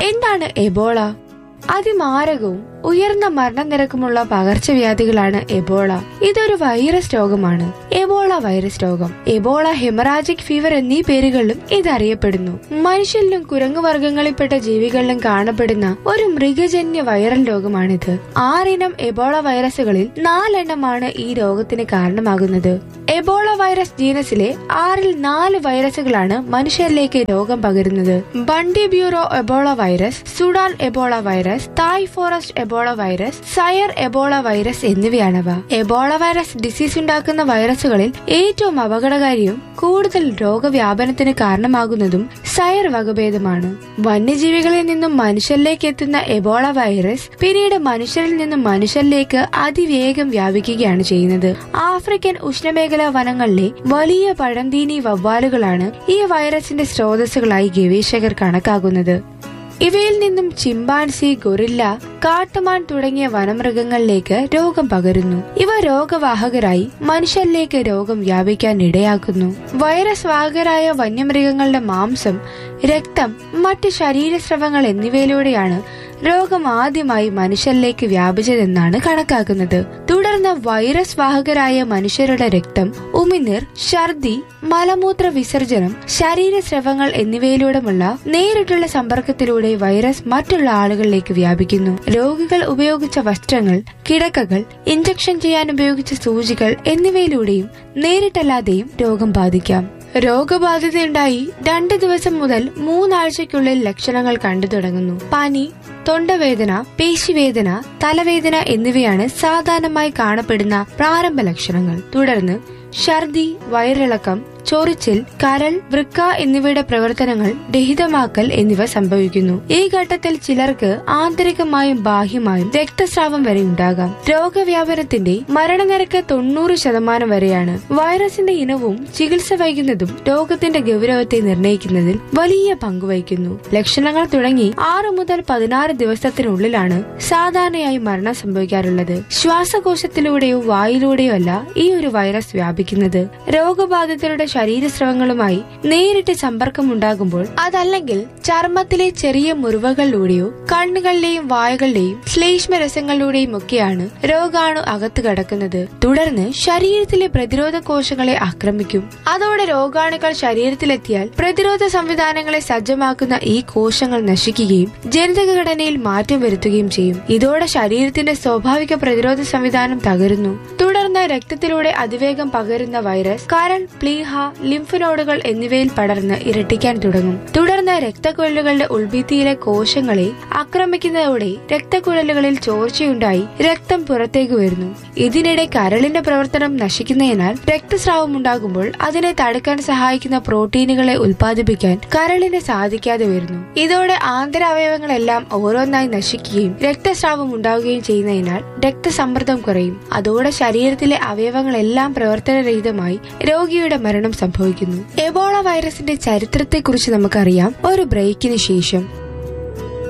എന്താണ് എബോള അതിമാരകവും ഉയർന്ന മരണനിരക്കുമുള്ള പകർച്ചവ്യാധികളാണ് എബോള ഇതൊരു വൈറസ് രോഗമാണ് എബോള വൈറസ് രോഗം എബോള ഹെമറാജിക് ഫീവർ എന്നീ പേരുകളിലും ഇത് അറിയപ്പെടുന്നു മനുഷ്യരിലും കുരങ്ങുവർഗ്ഗങ്ങളിൽപ്പെട്ട ജീവികളിലും കാണപ്പെടുന്ന ഒരു മൃഗജന്യ വൈറൽ രോഗമാണിത് ആറിനം എബോള വൈറസുകളിൽ നാലെണ്ണമാണ് ഈ രോഗത്തിന് കാരണമാകുന്നത് എബോള വൈറസ് ജീനസിലെ ആറിൽ നാല് വൈറസുകളാണ് മനുഷ്യരിലേക്ക് രോഗം പകരുന്നത് Bundibugyo Ebola virus Sudan Ebola virus Tai Forest Ebola virus Zaire Ebola virus എന്നിവയാണവ എബോള വൈറസ് ഡിസീസ് ഉണ്ടാക്കുന്ന വൈറസുകളിൽ ഏറ്റവും അപകടകാരിയും കൂടുതൽ രോഗവ്യാപനത്തിന് കാരണമാകുന്നതും സയർ വകഭേദമാണ് വന്യജീവികളിൽ നിന്നും മനുഷ്യരിലേക്ക് എത്തുന്ന എബോള വൈറസ് പിന്നീട് മനുഷ്യരിൽ നിന്നും മനുഷ്യരിലേക്ക് അതിവേഗം വ്യാപിക്കുകയാണ് ചെയ്യുന്നത് ആഫ്രിക്കൻ ഉഷ്ണമേഖലാ വനങ്ങളിലെ വലിയ പഴന്തീനി വവ്വാലുകളാണ് ഈ വൈറസിന്റെ സ്രോതസ്സുകളായി ഗവേഷകർ കണക്കാക്കുന്നത് ഇവയിൽ നിന്നും ചിമ്പാൻസി ഗൊറില്ല കാട്ടുമാൻ തുടങ്ങിയ വനമൃഗങ്ങളിലേക്ക് രോഗം പകരുന്നു ഇവ രോഗവാഹകരായി മനുഷ്യരിലേക്ക് രോഗം വ്യാപിക്കാൻ ഇടയാക്കുന്നു വൈറസ് വാഹകരായ വന്യമൃഗങ്ങളുടെ മാംസം രക്തം മറ്റ് ശരീരസ്രവങ്ങൾ എന്നിവയിലൂടെയാണ് രോഗം ആദ്യമായി മനുഷ്യരിലേക്ക് വ്യാപിച്ചതെന്നാണ് കണക്കാക്കുന്നത് തുടർന്ന് വൈറസ് വാഹകരായ മനുഷ്യരുടെ രക്തം ഉമിനീർ ഛർദി മലമൂത്ര വിസർജനം ശരീരസ്രവങ്ങൾ എന്നിവയിലൂടെയുള്ള നേരിട്ടുള്ള സമ്പർക്കത്തിലൂടെ വൈറസ് മറ്റുള്ള ആളുകളിലേക്ക് വ്യാപിക്കുന്നു രോഗികൾ ഉപയോഗിച്ച വസ്ത്രങ്ങൾ കിടക്കകൾ ഇഞ്ചക്ഷൻ ചെയ്യാൻ ഉപയോഗിച്ച സൂചികൾ എന്നിവയിലൂടെയും നേരിട്ടല്ലാതെയും രോഗം ബാധിക്കാം രോഗബാധിതയുണ്ടായി രണ്ട് ദിവസം മുതൽ മൂന്നാഴ്ചയ്ക്കുള്ളിൽ ലക്ഷണങ്ങൾ കണ്ടു തുടങ്ങുന്നു പനി തൊണ്ടവേദന പേശിവേദന തലവേദന എന്നിവയാണ് സാധാരണമായി കാണപ്പെടുന്ന പ്രാരംഭ ലക്ഷണങ്ങൾ തുടർന്ന് ഛർദി വയറിളക്കം ചൊറിച്ചിൽ കരൾ വൃക്ക എന്നിവയുടെ പ്രവർത്തനങ്ങൾ രഹിതമാക്കൽ എന്നിവ സംഭവിക്കുന്നു ഈ ഘട്ടത്തിൽ ചിലർക്ക് ആന്തരികമായും ബാഹ്യമായും രക്തസ്രാവം വരെ ഉണ്ടാകാം രോഗവ്യാപനത്തിന്റെ മരണനിരക്ക് തൊണ്ണൂറ് ശതമാനം വരെയാണ് വൈറസിന്റെ ഇനവും ചികിത്സ വൈകുന്നതും രോഗത്തിന്റെ ഗൗരവത്തെ നിർണ്ണയിക്കുന്നതിൽ വലിയ പങ്കുവഹിക്കുന്നു ലക്ഷണങ്ങൾ തുടങ്ങി ആറ് മുതൽ പതിനാറ് ദിവസത്തിനുള്ളിലാണ് സാധാരണയായി മരണം സംഭവിക്കാറുള്ളത് ശ്വാസകോശത്തിലൂടെയോ വായിലൂടെയോ അല്ല ഈ ഒരു വൈറസ് വ്യാപിക്കുന്നത് രോഗബാധിതരുടെ ശരീരസ്രവങ്ങളുമായി നേരിട്ട് സമ്പർക്കമുണ്ടാകുമ്പോൾ അതല്ലെങ്കിൽ ചർമ്മത്തിലെ ചെറിയ മുറിവുകളിലൂടെയോ കണ്ണുകളിലെയും വായകളുടെയും ശ്ലേഷ്മ രസങ്ങളിലൂടെയും ഒക്കെയാണ് രോഗാണു അകത്ത് കടക്കുന്നത് തുടർന്ന് ശരീരത്തിലെ പ്രതിരോധ കോശങ്ങളെ ആക്രമിക്കും അതോടെ രോഗാണുക്കൾ ശരീരത്തിലെത്തിയാൽ പ്രതിരോധ സംവിധാനങ്ങളെ സജ്ജമാക്കുന്ന ഈ കോശങ്ങൾ നശിക്കുകയും ജനിതക ഘടനയിൽ മാറ്റം വരുത്തുകയും ചെയ്യും ഇതോടെ ശരീരത്തിന്റെ സ്വാഭാവിക പ്രതിരോധ സംവിധാനം തകരുന്നു തുടർന്ന് രക്തത്തിലൂടെ അതിവേഗം പകരുന്ന വൈറസ് കരൾ പ്ലീഹ ലിംഫ് നോഡുകൾ എന്നിവയിൽ പടർന്ന് ഇരട്ടിക്കാൻ തുടങ്ങും തുടർന്ന് രക്തക്കുഴലുകളുടെ ഉൾഭിത്തിയിലെ കോശങ്ങളെ ആക്രമിക്കുന്നതോടെ രക്തക്കുഴലുകളിൽ ചോർച്ചയുണ്ടായി രക്തം പുറത്തേക്ക് വരുന്നു ഇതിനിടെ കരളിന്റെ പ്രവർത്തനം നശിക്കുന്നതിനാൽ രക്തസ്രാവം ഉണ്ടാകുമ്പോൾ അതിനെ തടുക്കാൻ സഹായിക്കുന്ന പ്രോട്ടീനുകളെ ഉൽപ്പാദിപ്പിക്കാൻ കരളിന് സാധിക്കാതെ വരുന്നു ഇതോടെ ആന്തര അവയവങ്ങളെല്ലാം ഓരോന്നായി നശിക്കുകയും രക്തസ്രാവം ഉണ്ടാവുകയും ചെയ്യുന്നതിനാൽ രക്തസമ്മർദ്ദം കുറയും അതോടെ ശരീരത്തിലെ അവയവങ്ങളെല്ലാം പ്രവർത്തനരഹിതമായി രോഗിയുടെ മരണം സംഭവിക്കുന്നു എബോള വൈറസിന്റെ ചരിത്രത്തെക്കുറിച്ച് നമുക്കറിയാം ഒരു ബ്രേക്കിന് ശേഷം